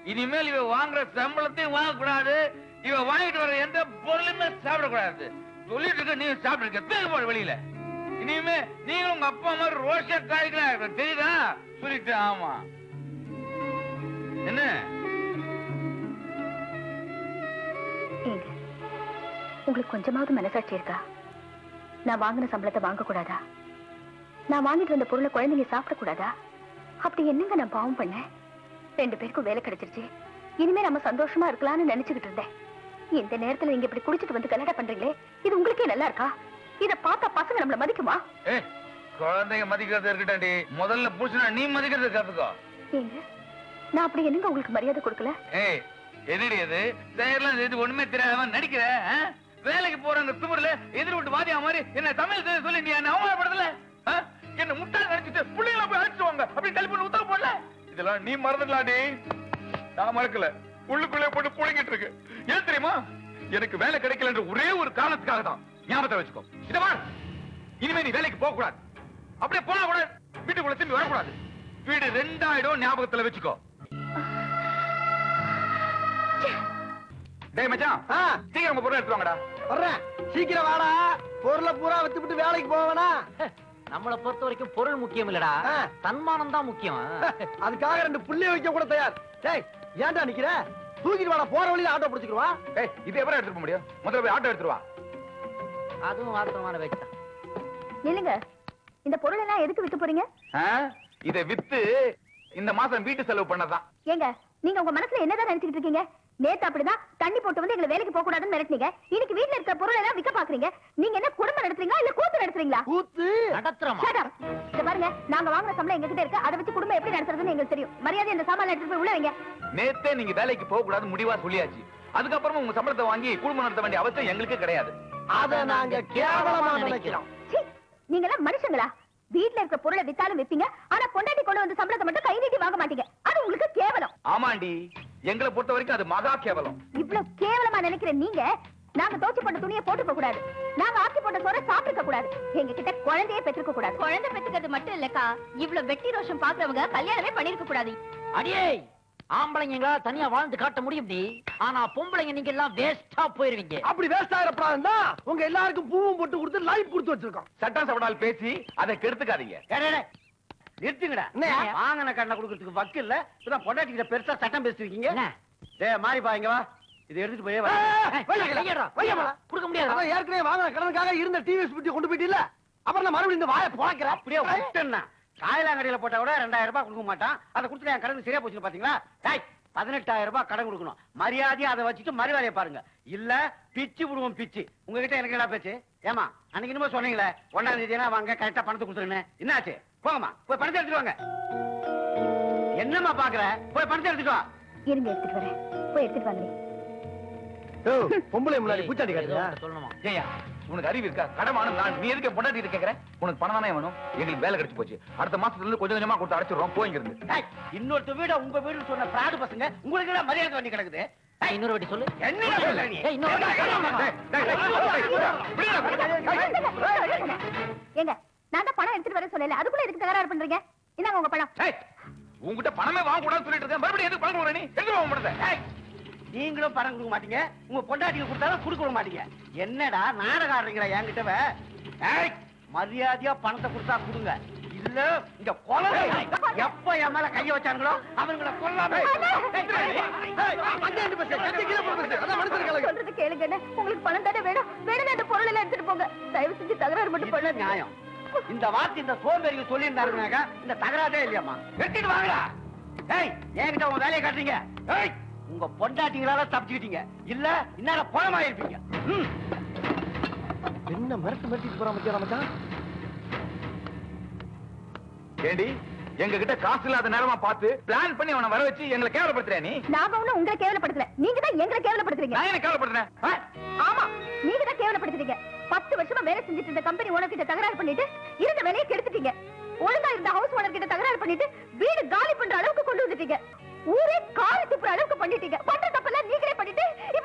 இனிமேல் இவ வாங்குற சம்பளத்தையும் வாங்கக்கூடாது இவ வாங்கிட்டு வர எந்த பொருளுமே சாப்பிடக்கூடாது சொல்லிட்டு இருக்க நீங்க சாப்பிட்டு இருக்க பேர் போட வெளியில இனிமே நீங்களும் உங்க அப்பா மாதிரி ரோஷ காய்க்கிறா தெரியுதா சொல்லிட்டு ஆமா என்ன ஏங்க உங்களுக்கு கொஞ்சமாவது மனசாட்சி இருக்கா நான் வாங்கின சம்பளத்தை வாங்க கூடாதா நான் வாங்கிட்டு வந்த பொருளை குழந்தைங்க சாப்பிட கூடாதா அப்படி என்னங்க நான் பாவம் பண்ணேன் ரெண்டு பேருக்கும் வேலை கிடைச்சிருச்சு இனிமே நம்ம சந்தோஷமா இருக்கலாம்னு நினைச்சுக்கிட்டு இருந்தேன் இந்த நேரத்துல நீங்க இப்படி குடிச்சிட்டு வந்து கல்யாணம் பண்றீங்களே இது உங்களுக்கே நல்லா இருக்கா இத பார்த்தா பசங்க நம்மள மதிக்குமா ஏ குழந்தைங்க மதிக்கிறது இருக்கட்டாண்டி முதல்ல புருஷனா நீ மதிக்கிறது கத்துக்கோ ஏங்க நான் அப்படி என்னங்க உங்களுக்கு மரியாதை கொடுக்கல ஏய் என்னடி அது செயலாம் செய்து ஒண்ணுமே தெரியாதவன் நடிக்கிற ஆ? வேலைக்கு போறவங்க திமிர்ல எதிர் விட்டு வாதியா மாதிரி என்ன தமிழ் தெரியும் சொல்லி நீ என்ன அவமானப்படுத்தல ஆ? என்ன முட்டாள் நினைச்சிட்டு பிள்ளைங்கள போய் அழைச்சிட்டு அப்படி டெலிபோன் உத்தரவு போடல இதெல்லாம் நீ மறந்துடலாடி நான் மறக்கல உள்ளுக்குள்ளே போட்டு புழுங்கிட்டு இருக்கு ஏன் தெரியுமா எனக்கு வேலை கிடைக்கலன்ற ஒரே ஒரு காரணத்துக்காக தான் ஞாபகத்தை வச்சுக்கோ இதமா இனிமே நீ வேலைக்கு போக கூடாது அப்படியே போனா கூட வீட்டுக்குள்ள திரும்பி வரக்கூடாது வீடு ரெண்டாயிரம் ஞாபகத்துல வச்சுக்கோ டேய் மச்சான் ஆ, சீக்கிரம் உங்க பொருள் எடுத்து வாங்கடா வர்றேன் சீக்கிரம் வாடா பொருளை பூரா வித்துவிட்டு வேலைக்கு போவேனா நம்மள பொறுத்த வரைக்கும் பொருள் முக்கியம் இல்லடா ஆ. தன்மானம் தான் முக்கியம் அதுக்காக ரெண்டு புள்ளைய வைக்க கூட தயார் டேய் ஏன்டா நிக்கிற தூக்கிட்டு வாடா போற வழியில ஆட்டோ பிடிச்சிக்குவா டேய் இது எப்பறம் எடுத்துட்டு போக முடியும் முதல்ல போய் ஆட்டோ எடுத்துட்டு வா அதுவும் வாஸ்தவமான பேச்சு தான் இல்லைங்க இந்த பொருள் எல்லாம் எதுக்கு விற்க போறீங்க ஆ? இதை வித்து இந்த மாசம் வீட்டு செலவு பண்ணதான் ஏங்க நீங்க உங்க மனசுல என்னதான் நினைச்சிட்டு இருக்கீங்க நேத்து அப்படிதான் தண்ணி போட்டு வந்து எங்களை வேலைக்கு போக கூடாதுன்னு மிரட்டினீங்க இன்னைக்கு வீட்ல இருக்க பொருள் எல்லாம் விற்க பாக்குறீங்க நீங்க என்ன குடும்பம் நடத்துறீங்களா இல்ல கூத்து நடத்துறீங்களா கூத்து நடத்துறோமா Shut up. இத பாருங்க நாங்க வாங்குற சம்பளம் எங்க கிட்ட இருக்கு அதை வச்சு குடும்பம் எப்படி நடத்துறதுன்னு எங்களுக்கு தெரியும் மரியாதை இந்த சாமான் எடுத்துட்டு போய் உள்ள வைங்க நேத்தே நீங்க வேலைக்கு போக கூடாது முடிவா சொல்லியாச்சு அதுக்கப்புறமா உங்க சம்பளத்தை வாங்கி குடும்பம் நடத்த வேண்டிய அவசியம் எங்களுக்கு கிடையாது அத நாங்க கேவலமா நினைக்கிறோம் சீ, நீங்க எல்லாம் மனுஷங்களா வீட்ல இருக்க பொருளை வித்தாலும் விப்பீங்க ஆனா பொண்டாட்டி கொண்டு வந்து சம்பளத்தை மட்டும் கை நீட்டி வாங்க மாட்டீங்க அது உங்களுக்கு கேவலம் ஆமாண்டி எங்களை பொறுத்த வரைக்கும் அது மகா கேவலம் இவ்வளவு கேவலமா நினைக்கிற நீங்க நாங்க தோச்சு போட்ட துணியை போட்டுக்க கூடாது நாங்க ஆக்கி போட்ட சோற சாப்பிட்டுக்க கூடாது எங்க கிட்ட குழந்தையே பெற்றுக்க கூடாது குழந்தை பெற்றுக்கிறது மட்டும் இல்லக்கா இவ்வளவு வெட்டி ரோஷம் பாக்குறவங்க கல்யாணமே பண்ணிருக்க கூடாது அடியே ஆம்பளைங்களா தனியா வாழ்ந்து காட்ட முடியும் டி ஆனா பொம்பளைங்க நீங்க எல்லாம் வேஸ்டா போயிருவீங்க அப்படி வேஸ்ட் ஆயிரப்படாதுன்னா உங்க எல்லாருக்கும் பூவும் போட்டு கொடுத்து லைஃப் கொடுத்து வச்சிருக்கோம் சட்டம் சவடால் பேசி அதை கெடுத்துக்காதீங்க நிறுத்துங்கடா என்னய்யா? வாங்கின கடனை கொடுக்கறதுக்கு வக்கு இல்ல இப்பதான் பொண்டாட்டிக்கிட்ட பெருசா சட்டம் பேசிருக்கீங்க என்ன? டேய் மாறிப்பா இங்க வா இதை எடுத்துட்டு போய் வா. ஏய், வையா, கையேடுறா, வையா, கொடுக்க முடியாது அதான் ஏற்கனவே வாங்கின கடனுக்காக இருந்த டிவிஎஸ் பிட்டி கொண்டு போயிட்டு இல்ல அப்புறம் நான் மறுபடியும் இந்த வாயை புழக்கிறேன் அப்படியே விட்டேன்னா காயலாங்கடையில போட்டா கூட ரெண்டாயிரம் ரூபாய் கொடுக்க மாட்டான் அதை கொடுத்துட்டு என் கடன் சரியா போச்சு பாத்தீங்களா டேய் பதினெட்டாயிரம் ரூபாய் கடன் கொடுக்கணும் மரியாதையா அதை வச்சுட்டு மறுவேலையை பாருங்க இல்ல பிச்சு விடுவோம் பிச்சு உங்ககிட்ட எனக்கு என்ன பேச்சு ஏமா அன்னைக்கு என்னமோ சொன்னீங்களே ஒன்னாம் தேதினா வாங்க கரெக்டா பணத்தை கொடுத்துருங்க என்னாச்சு போங்கம்மா போய் பணத்தை எடுத்துட்டு வாங்க என்னம்மா பாக்குற போய் பணத்தை எடுத்துட்டு வா இருங்க எடுத்துட்டு வரேன் போய் எடுத்துட்டு வாங்க ஓ, பொம்பளை முன்னாடி பூச்சாண்டி ஏதோ காட்டுறியா ஒண்ணு சொல்லணுமா ஏய்யா உனக்கு அறிவு இருக்கா கடமான நான் நீ எதுக்கு பொண்டாட்டி கேக்குறேன் உனக்கு பணம் தானே வேணும் எங்களுக்கு வேலை கிடைச்சு போச்சு அடுத்த மாசத்துல இருந்து கொஞ்சம் கொஞ்சமா கொடுத்து அடைச்சிடுறோம் போய் இருந்து டேய், இன்னொருத்த வீட உங்க வீடு சொன்ன பிராடு பசங்க உங்களுக்கு எல்லாம் மரியாதை பண்ணி கிடக்குது ஏய், இன்னொரு வாட்டி சொல்லு என்ன சொல்ற நீ? ஏய், இன்னொரு வாட்டி சொல்லு. ஏங்க நான் தான் பணம் எடுத்துட்டு வரேன் சொல்லல அதுக்குள்ள எதுக்கு தகராறு பண்றீங்க இந்தாங்க உங்க பணம் ஏய், உன்கிட்ட பணமே வாங்க கூடாதுன்னு சொல்லிட்டு இருக்கேன் மறுபடியும் எதுக்கு பணம் கொடுக்குற நீ எங்க வாங்க முடியல டேய், நீங்களும் பணம் கொடுக்க மாட்டீங்க உங்க பொண்டாட்டிக்கு கொடுத்தாலும் கொடுக்க விட மாட்டீங்க என்னடா நாடகம் ஆடுறீங்களா என்கிட்ட ஏய், மரியாதையா பணத்தை கொடுத்தா கொடுங்க இல்ல இந்த கொலை எப்ப என் மேல கைய வச்சானுங்களோ அவங்கள கொல்லாம சொல்றது கேளுங்க அண்ணே. உங்களுக்கு பணம் தானே வேணும் வேணும் அந்த பொருள் எல்லாம் எடுத்துட்டு போங்க தயவு செஞ்சு தகராறு மட்டும் இது பண்ணாதீங்க நியாயம் இந்த வார்த்தை இந்த சோம்பேறிக்கு சொல்லி இருந்தாருனாக்கா இந்த தகராதே இல்லையாம்மா வெட்டிட்டு வாங்கடா ஏய் என்கிட்ட உங்க வேலையை காட்டுறீங்க ஏய் உங்க பொண்டாட்டிங்களால தப்பிச்சுக்கிட்டீங்க இல்ல இந்நேரம் பணமாயிருப்பீங்க ம் என்ன மிரட்டு மிரட்டிட்டு போறான் மச்சான் மச்சான் ஏண்டி எங்க கிட்ட காசு இல்லாத நேரமா பார்த்து பிளான் பண்ணி அவனை வர வச்சு எங்களை கேவலப்படுத்துறியா நீ நாம ஒண்ணும் உங்களை கேவலப்படுத்தல நீங்க தான் எங்களை கேவலப்படுத்துறீங்க நான் என்ன கேவலப்படுத்துறேன் ஆ? ஆமா நீங்க தான் கேவலப்படுத்துறீங்க பத்து வருஷமா வேலை செஞ்சுட்டு இருந்த கம்பெனி ஓனர் கிட்ட தகராறு பண்ணிட்டு இருந்த வேலையை கெடுத்துட்டீங்க ஒழுங்கா இருந்த ஹவுஸ் ஓனர் கிட்ட தகராறு பண்ணிட்டு வீடு காலி பண்ற அளவுக்கு கொண்டு வந்துட்டீங்க ஊரே காலி துப்புற அளவுக்கு பண்ணிட்டீங்க பண்ற தப்பெல்லாம் நீங்களே பண்ணிட்டு